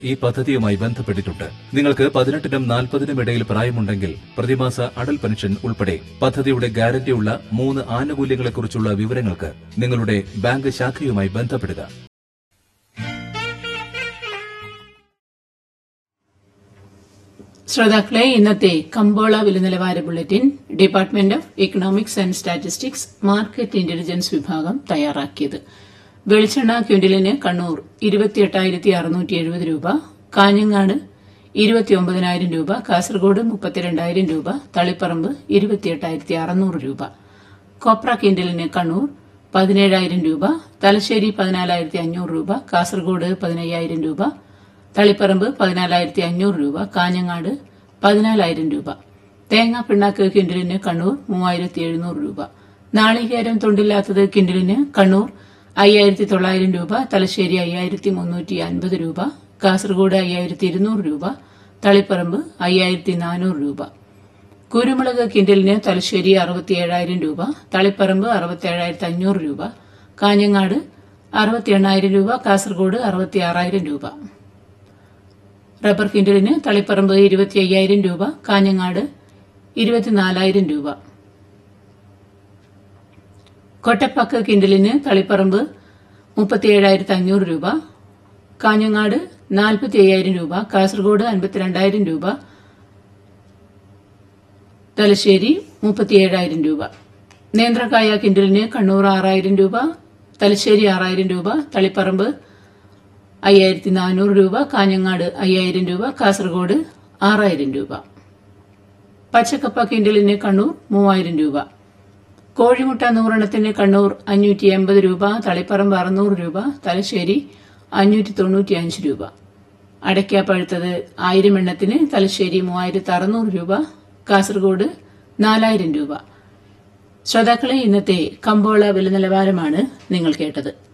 ഈ പദ്ധതിയുമായി ബന്ധപ്പെട്ടിട്ടുണ്ട് നിങ്ങൾക്ക് പതിനെട്ടിനും നാൽപ്പതിനും ഇടയിൽ പ്രായമുണ്ടെങ്കിൽ പ്രതിമാസ അടൽ പെൻഷൻ ഉൾപ്പെടെ പദ്ധതിയുടെ ഗ്യാരണ്ടിയുള്ള മൂന്ന് ആനുകൂല്യങ്ങളെക്കുറിച്ചുള്ള വിവരങ്ങൾക്ക് നിങ്ങളുടെ ബാങ്ക് ശാഖയുമായി ബന്ധപ്പെടുക ശ്രോതാക്കളെ ഇന്നത്തെ കമ്പോള വില നിലവാര bulletin department of economics and statistics market intelligence വിഭാഗം തയ്യാറാക്കിയത് വെളിച്ചെണ്ണ ക്വിന്റലിന് കണ്ണൂർ ഇരുപത്തിയെട്ടായിരത്തി അറുന്നൂറ്റി എഴുപത് രൂപ കാഞ്ഞങ്ങാട് ഇരുപത്തിയൊമ്പതിനായിരം രൂപ കാസർഗോഡ് മുപ്പത്തിരണ്ടായിരം രൂപ തളിപ്പറമ്പ് ഇരുപത്തിയെട്ടായിരത്തി അറുന്നൂറ് രൂപ കോപ്ര കിൻഡലിന് കണ്ണൂർ പതിനേഴായിരം രൂപ തലശ്ശേരി പതിനാലായിരത്തി അഞ്ഞൂറ് രൂപ കാസർഗോഡ് പതിനയ്യായിരം രൂപ തളിപ്പറമ്പ് പതിനാലായിരത്തി അഞ്ഞൂറ് രൂപ കാഞ്ഞങ്ങാട് പതിനാലായിരം രൂപ തേങ്ങ പിണ്ണാക്ക് കിൻഡലിന് കണ്ണൂർ മൂവായിരത്തി എഴുന്നൂറ് രൂപ നാളികേരം തൊണ്ടില്ലാത്തത് കിൻഡലിന് കണ്ണൂർ അയ്യായിരത്തി തൊള്ളായിരം രൂപ തലശ്ശേരി അയ്യായിരത്തി മുന്നൂറ്റി അൻപത് രൂപ കാസർഗോഡ് അയ്യായിരത്തി ഇരുന്നൂറ് രൂപ തളിപ്പറമ്പ് അയ്യായിരത്തി നാനൂറ് രൂപ കുരുമുളക് കിൻഡലിന് തലശ്ശേരി അറുപത്തിയേഴായിരം രൂപ തളിപ്പറമ്പ് അറുപത്തിയേഴായിരത്തി അഞ്ഞൂറ് രൂപ കാഞ്ഞങ്ങാട് അറുപത്തി എണ്ണായിരം രൂപ കാസർഗോഡ് അറുപത്തി ആറായിരം രൂപ റബ്ബർ കിൻഡലിന് തളിപ്പറമ്പ് ഇരുപത്തി അയ്യായിരം രൂപ കാഞ്ഞങ്ങാട് ഇരുപത്തിനാലായിരം രൂപ കൊട്ടപ്പാക്ക് കിൻഡലിന് തളിപ്പറമ്പ് മുപ്പത്തിയേഴായിരത്തി അഞ്ഞൂറ് രൂപ കാഞ്ഞങ്ങാട് നാൽപ്പത്തി അയ്യായിരം രൂപ കാസർഗോഡ് അൻപത്തിരണ്ടായിരം രൂപ തലശ്ശേരി മുപ്പത്തിയേഴായിരം രൂപ നേന്ത്രക്കായ കിൻഡലിന് കണ്ണൂർ ആറായിരം രൂപ തലശ്ശേരി ആറായിരം രൂപ തളിപ്പറമ്പ് അയ്യായിരത്തി നാനൂറ് രൂപ കാഞ്ഞങ്ങാട് അയ്യായിരം രൂപ കാസർഗോഡ് ആറായിരം രൂപ പച്ചക്കപ്പ കിൻഡലിന് കണ്ണൂർ മൂവായിരം രൂപ കോഴിമുട്ട നൂറെണ്ണത്തിന് കണ്ണൂർ അഞ്ഞൂറ്റി എൺപത് രൂപ തളിപ്പറമ്പ് അറുന്നൂറ് രൂപ തലശ്ശേരി അഞ്ഞൂറ്റി തൊണ്ണൂറ്റി അഞ്ച് രൂപ അടയ്ക്ക പഴുത്തത് ആയിരം എണ്ണത്തിന് തലശ്ശേരി മൂവായിരത്തി അറുന്നൂറ് രൂപ കാസർഗോഡ് നാലായിരം രൂപ ശ്രോതാക്കളെ ഇന്നത്തെ കമ്പോള വില നിലവാരമാണ് നിങ്ങൾ കേട്ടത്